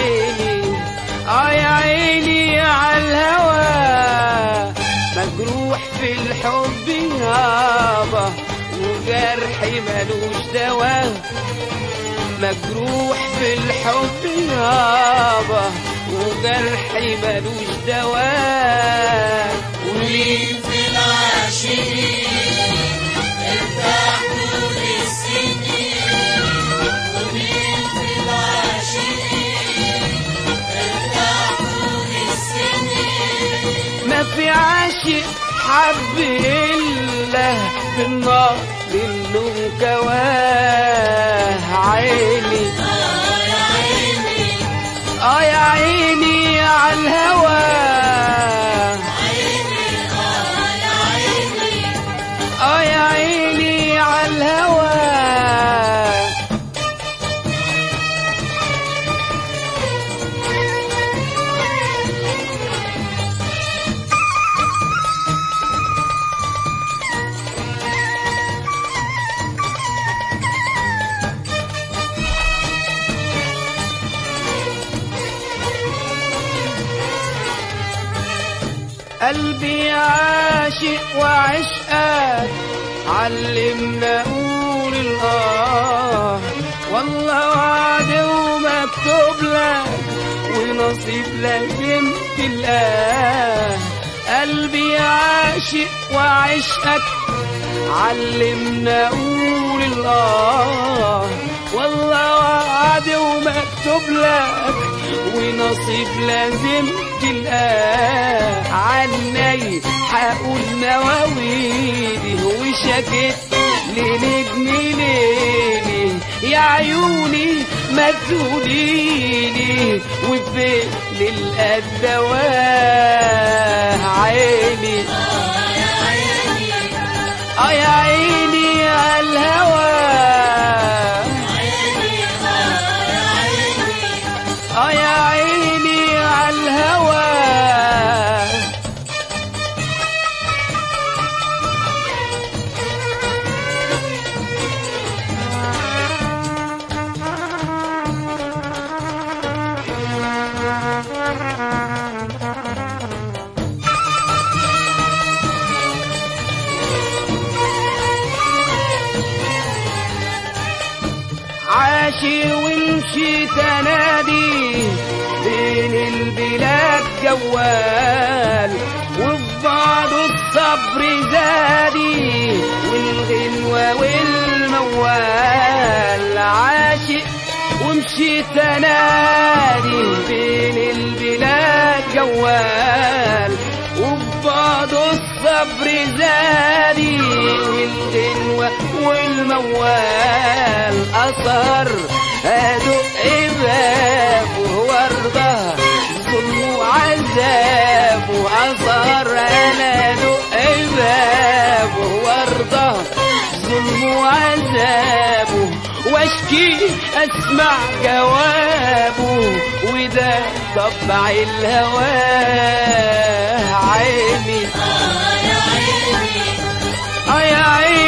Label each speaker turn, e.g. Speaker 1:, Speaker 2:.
Speaker 1: عيني اه يا عيني عالهوى مجروح في الحب يابا وجرحي ملوش دواء مجروح في الحب يابا وجرحي ملوش دواء
Speaker 2: مين في العاشقين ارتاحوا للسنين ومين في العاشقين ارتاحوا للسنين
Speaker 1: ما في عاشق حب إلا بالنار منه كواه عيني
Speaker 2: اه يا عيني
Speaker 1: اه يا عيني عالهوى
Speaker 2: عيني اه يا عيني
Speaker 1: اه يا عيني عالهوى قلبي عاشق وعشقك علمنا قول الآه والله وعد ومكتوب لك ونصيب لازم تلقاه قلبي عاشق وعشقك علمنا قول الله والله وعد ومكتوب لك ونصيب لازم تلقاه عني حقول نواويلي وشكت لنجم ليلي يا عيوني ما تقوليلي وفين للأدواه عيني
Speaker 2: اه يا عيني
Speaker 1: اه يا عيني يا الهوى
Speaker 2: عيني اه يا عيني
Speaker 1: اه يا عيني على الهوى عاشي وامشي تنادي بين البلاد جوال وفي بعض الصبر زادي والغنوة والموال عاشق وامشي تنادي بين البلاد جوال وفي بعض الصبر زادي والغنوة والموال أثر أدق باب وردة ظلم وعذاب وأثر أنا أدق باب وردة ظلم وعذابه واشكي اسمع جوابه وده طبع الهوى عيني
Speaker 2: اه يا عيني
Speaker 1: اه يا عيني